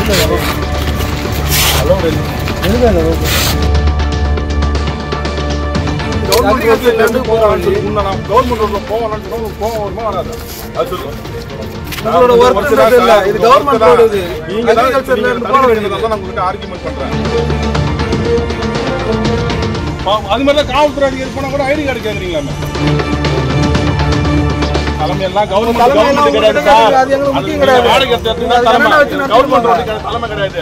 Government ரோட்ல போவான்னு சொன்னா உங்களுக்கு கோவம் வருமா வராதா அது சொல்லு உங்களோட ஒர்க் இல்ல இது கவர்மெண்ட் ரோடு இது நீங்க தான் அக்ரிகல்ச்சர்ல இருந்து போக தடுக்க வேண்டியது வேண்டியதை தான் நான் உங்ககிட்ட ஆர்குமெண்ட் பண்றேன் பா- அது மாதிரி தான் காவல்துறை அதிகாரி போனா கூட ஐடி கார்டு கேக்குறீங்களாமே தலைமையெல்லாம் கவர்மெண்ட் தலைமை எல்லாம் கவர்மெண்ட் உங்ககிட்ட கிடையாது கிடையாது. அது எங்களுக்கு முக்கியம் கிடையாது. வாடகை எடுத்து அது தலைமை கன்னடா வச்சு நடத்தி கவர்மெண்ட் போங்க. ரோடு தலைமை கிடையாது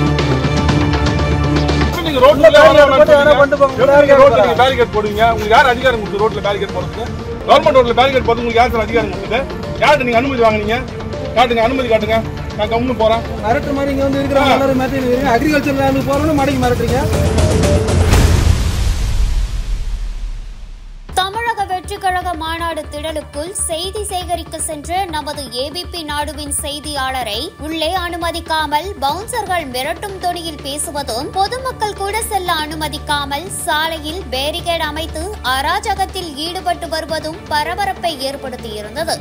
இப்ப நீங்க ரோட்ல barricade போட்டு வேணா பண்ணிட்டு போங்க. ரோட்ல நீங்க பேரிகேட் போடுவீங்க உங்களுக்கு யார் அதிகாரம் கொடுத்து ரோட்ல பேரிகேட் போடுறதுக்கு கவர்மெண்ட் ரோட்ல பேரிகேட் போடுறது உங்களுக்கு யார் சார் அதிகாரம் கொடுத்தது யார்கிட்ட நீங்க அனுமதி வாங்குனீங்க காட்டுங்க அனுமதி காட்டுங்க நான் கம்முன்னு போறேன் மிரட்டு மாதிரி இங்க வந்து இருக்கிறவங்க எல்லாரும் மிரட்டி இருக்கீங்க அக்ரிகல்ச்சர் லேண்ட் போறோம்னு மடக்கி மிரட்டுறீங்க தமிழக வெற்றிக் கழக மாநாடு திடலுக்குள் செய்தி சேகரிக்க சென்ற நமது ஏபிபி நாடுவின் செய்தியாளரை உள்ளே அனுமதிக்காமல் பவுன்சர்கள் மிரட்டும் தொனியில் பேசுவதும் பொதுமக்கள் கூட செல்ல அனுமதிக்காமல் சாலையில் பேரிகேட் அமைத்து அராஜகத்தில் ஈடுபட்டு வருவதும் பரபரப்பை ஏற்படுத்தியிருந்தது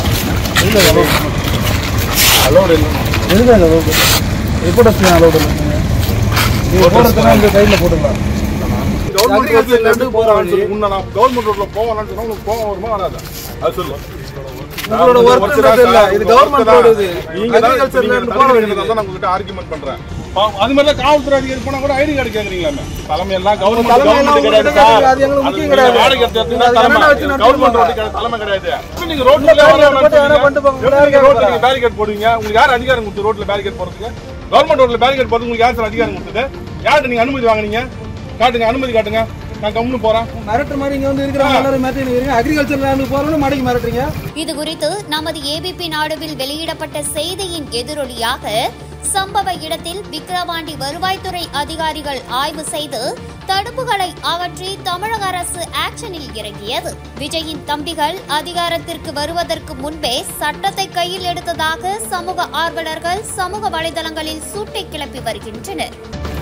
அலோடு எதுக்கு இல்லை ரிப்போர்ட்டர்ஸ் அலோடு இல்லை நீங்க போடுறதுனா இந்த சைடில் போட்டுக்கலாம் கவர்மெண்ட் ரோட்ல போறான்னு சொல்லி முன்ன நான் கவர்மெண்ட் ரோட்ல போவான்னு சொன்னா உங்களுக்கு கோவம் வருமா வராதா அது சொல்லு உங்களோட ஒர்க் இல்ல இது கவர்மெண்ட் ரோடு இது நீங்க தான் அக்ரிகல்ச்சர்ல இருந்து போக தடுக்க வேண்டியது வேண்டியதை தான் நான் உங்ககிட்ட ஆர்குமெண்ட் பண்றேன் பா- அது மாதிரி தான் காவல்துறை அதிகாரி போனா கூட ஐடி கார்டு கேக்குறீங்களாமே தலைமை எல்லாம் கவர்மெண்ட் தலைமை எல்லாம் கவர்மெண்ட் உங்ககிட்ட கிடையாது கிடையாது. அது எங்களுக்கு முக்கியம் கிடையாது. வாடகை எடுத்து அது தலைமை கன்னடா வச்சு நடத்தி கவர்மெண்ட் போங்க. ரோடு கிடையாது தலைமை கிடையாது இப்ப நீங்க ரோட்ல barricade போட்டு வேணா பண்ணிட்டு போங்க. ரோட்ல நீங்க பேரிகேட் போடுவீங்க உங்களுக்கு யார் அதிகாரம் கொடுத்து ரோட்ல பேரிகேட் போடுறதுக்கு கவர்மெண்ட் ரோட்ல பேரிகேட் போடுறது உங்களுக்கு யார் சார் அதிகாரம் கொடுத்தது யார்கிட்ட நீங்க அனுமதி வாங்குனீங்க காட்டுங்க அனுமதி காட்டுங்க நான் கம்முன்னு போறேன் மிரட்டு மாதிரி இங்க வந்து இருக்கிறவங்க எல்லாரும் மிரட்டி இருக்கீங்க அக்ரிகல்ச்சர் லேண்ட் போறோம்னு மடக்கி மிரட்டுறீங்க இது குறித்து நமது ஏபிபி நாடுவில் வெளியிடப்பட்ட செய்தியின் எதிரொலியாக சம்பவ இடத்தில் விக்கிரவாண்டி வருவாய்த்துறை அதிகாரிகள் ஆய்வு செய்து தடுப்புகளை அகற்றி தமிழக அரசு ஆக்ஷனில் இறங்கியது விஜயின் தம்பிகள் அதிகாரத்திற்கு வருவதற்கு முன்பே சட்டத்தை கையில் எடுத்ததாக சமூக ஆர்வலர்கள் சமூக வலைதளங்களில் சூட்டை கிளப்பி வருகின்றனர்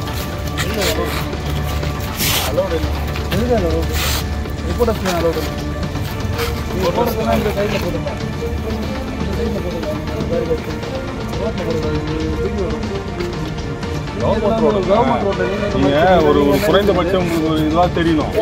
எதுக்கு இல்லை ரிப்போர்ட்டர்ஸ் அலோடு இல்லை நீங்க போடுறதுனா இந்த சைடில் போட்டுக்கலாம் இந்த சைடில் போட்டுக்கலாம் ரோட்டில் போட்டுக்கலாம் வீடியோ கவர்மெண்ட் ரோட்ல நீங்க ஒரு ஒரு குறைந்தபட்சம் உங்களுக்கு ஒரு இதெல்லாம் தெரியணும்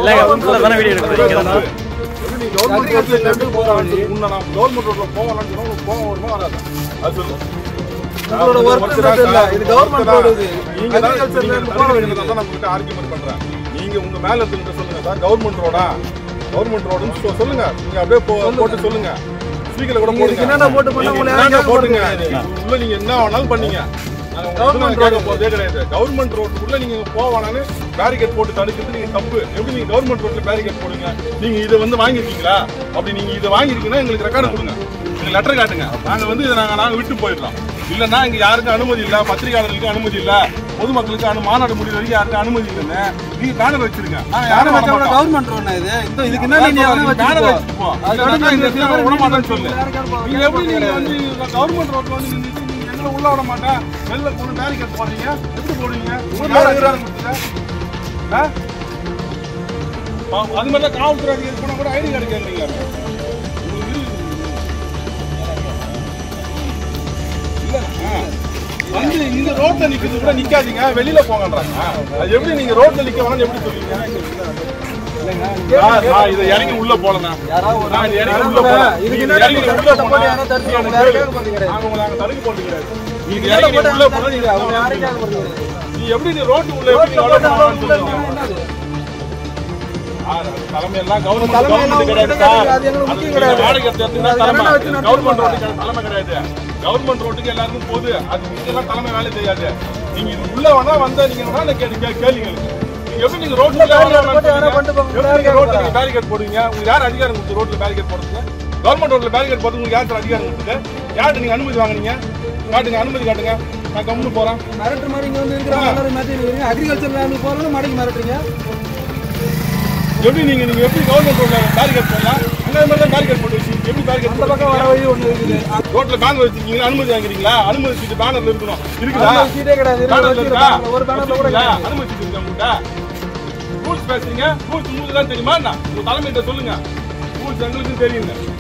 கவர்மெண்ட் ரோட்ல இருந்து போறான்னு சொல்லி முன்ன நான் கவர்மெண்ட் ரோட்ல போவான்னு சொன்னா உங்களுக்கு கோவம் வருமா வராதா அது சொல்லு உங்களோட ஒர்க் இல்ல இது கவர்மெண்ட் ரோடு இது நீங்க தான் அக்ரிகல்ச்சர்ல இருந்து போக தடுக்க வேண்டியது வேண்டியதை தான் நான் உங்ககிட்ட ஆர்குமெண்ட் பண்றேன் நீங்க உங்க மேல இருந்து சொல்லுங்க சார் கவர்மெண்ட் ரோடா கவர்மெண்ட் ரோடுன்னு சொ- சொல்லுங்க நீங்க அப்படியே போ- போட்டு சொல்லுங்க ஸ்பீக்கர்ல கூட நீங்க இதுக்கு போடுங்க என்னென்ன போட்டு பண்ணா நீங்க உங்களை என்னென்ன யாரும் போட்டுங்க கேட்க நீங்க உள்ள நீங்க என்ன வேணாலும் பண்ணீங்க நாங்க உங்களை Government எதுவும் கேட்க road. போறதே கிடையாது கவர்மெண்ட் ரோட்டுக்குள்ள நீங்க போவானு பேரிகேட் போட்டு தடுக்கிறது நீங்க தப்பு எப்படி நீங்க கவர்மெண்ட் ரோட்ல பேரிகேட் போடுங்க நீங்க இதை வந்து வாங்கிருக்கீங்களா அப்படி நீங்க இதை வாங்கிருக்கீங்கன்னா எங்களுக்கு ரெக்கார்டு கொடுங்க நீங்க லெட்டர் காட்டுங்க நாங்க வந்து இதை நாங்க நாங்க விட்டு போயிடலாம் இல்லன்னா இங்க யாருக்கும் அனுமதி இல்ல பத்திரிகையாளர்களுக்கு அனுமதி இல்ல பொதுமக்களுக்கு அனு மாநாடு முடிவு வரைக்கும் யாருக்கும் அனுமதி இல்லைன்னு நீங்க பேனர் வச்சிருங்க நாங்க யாரும் வர மாட்டோம். கவர்மெண்ட் ரோடு இது இந்த இதுக்கு என்ன நீங்க நீ எவனா பேனர் வச்சுக்கோ. வச்சுட்டு போ. அது இல்லைன்னா கடுமையா இந்த இந்த இடத்துல விட மாட்டேன்னு சொல்லு யாரும் கேட்க போறது நீங்க எப்படி நீங்க வந்து கவர்மெண்ட் ரோட்ல வந்து நின்னுட்டு நீங்க எங்களை உள்ள விட மாட்டேன் வெளில போன பேரிகேட் போடுறீங்க எப்படி போடுவீங்க உங்களுக்கு யார் அதிகாரம் கொடுத்தது? ஆ? பா- அது மாதிரி தான் காவல்துறை அதிகாரி போனா கூட ஐடி கார்டு கேட்குறீங்க வந்து இந்த ரோட்ல நிக்கிறது கூட நிக்காதீங்க வெளியில போங்கன்றாங்க அது எப்படி நீங்க ரோட்ல நிக்க வேணாம்னு எப்படி சொல்லுவீங்க நான் நான் இதை இறங்கி உள்ள போலண்ணா நான் இதை இறங்கி உள்ள போறேன். இதுக்கு நீங்க என்ன இறங்கி நீங்க உள்ள உள்ள போனா, போட்டு யாரும் தடுத்து நீங்க வேற கேளு. கேட்க போறது கிடையாது. நாங்க உங்களை அங்க தடுக்க போறது கிடையாது. நீங்க இதுல இறங்கி போட்டு உள்ள யாரும் போனா நீங்க அவங்க யாரும் கேட்க போறது கிடையாது. நீ எப்படி நீ ரோட்டு உள்ள எப்படி நீ ரோட்ல உள்ள போட்டு போகலாம்னு உள்ள சொல்லுங்க. போனா என்னது? ஆ, தலைமையெல்லாம் கவர்மெண்ட் தலைமையெல்லாம் கவர்மெண்ட் கிடையாது உங்ககிட்ட சார். கிடையாது. அது எங்களுக்கு அது முக்கியம் நீங்க கிடையாது. வாடகை எடுத்து எடுத்தீங்கன்னா அது தலைமை. கன்னடா வச்சு நடத்தி கவர்மெண்ட் போங்க. ரோட்டுக்கு தலைமை கிடையாது கவர்மெண்ட் ரோட்டுக்கு எல்லாருக்கும் போகுது அது இதெல்லாம் தலைமை வேலை செய்யாது நீங்க இது உள்ள வேணா வந்தா நீங்க வேணா இந்த கே- கே- கேளுங்க நீங்க எப்படி நீங்க ரோட்ல barricade போட்டு யாரா பண்ணிட்டு போங்க. எப்படி நீங்க barricade ரோட்ல போடுறா. நீங்க பேரிகேட் போடுவீங்க உங்களுக்கு யார் அதிகாரம் கொடுத்து ரோட்ல பேரிகேட் போடுறதுக்கு கவர்மெண்ட் ரோட்ல பேரிகேட் போடுறது உங்களுக்கு யார் சார் அதிகாரம் கொடுத்தது யார்கிட்ட நீங்க அனுமதி வாங்குனீங்க காட்டுங்க அனுமதி காட்டுங்க நான் கம்முன்னு போறேன் மிரட்டு மாதிரி இங்க வந்து இருக்கிறவங்க எல்லாரும் மிரட்டி இருக்கீங்க அக்ரிகல்ச்சர் லேண்ட் போறோம்னு மடக்கி மிரட்டுறீங்க எப்படி நீங்க நீங்க எப்படி கவர்மெண்ட் ரோட்ல பேரிகேட் போடலாம் அந்த மாதிரி தான் பேரிகேட் போட்டு வச்சு எப்படி பேரிகேட் அந்த பக்கம் வர வழி ஒண்ணு இருக்குது ரோட்ல பேனர் வச்சிருக்கீங்களா அனுமதி வாங்குறீங்களா அனுமதி சீட்டு பேனர்ல இருக்கணும் இருக்குதா அனுமதி சீட்டே கிடையாது. இருக்கு, பேனர்ல இருக்கா வச்சிருக்காங்க. ஒரு பேனர்ல கூட வச்சிருக்கீங்களா? கிடையாது. அனுமதி சீட்டு இருக்கா உங்கள்கிட்ட ரூல்ஸ் பேசுறீங்க ரூல்ஸ் உங்களுக்கு தான் தெரியுமா என்ன? உங்க தலைமையிட்ட சொல்லுங்க ரூல்ஸ் எங்களுக்கும் தெரியுங்க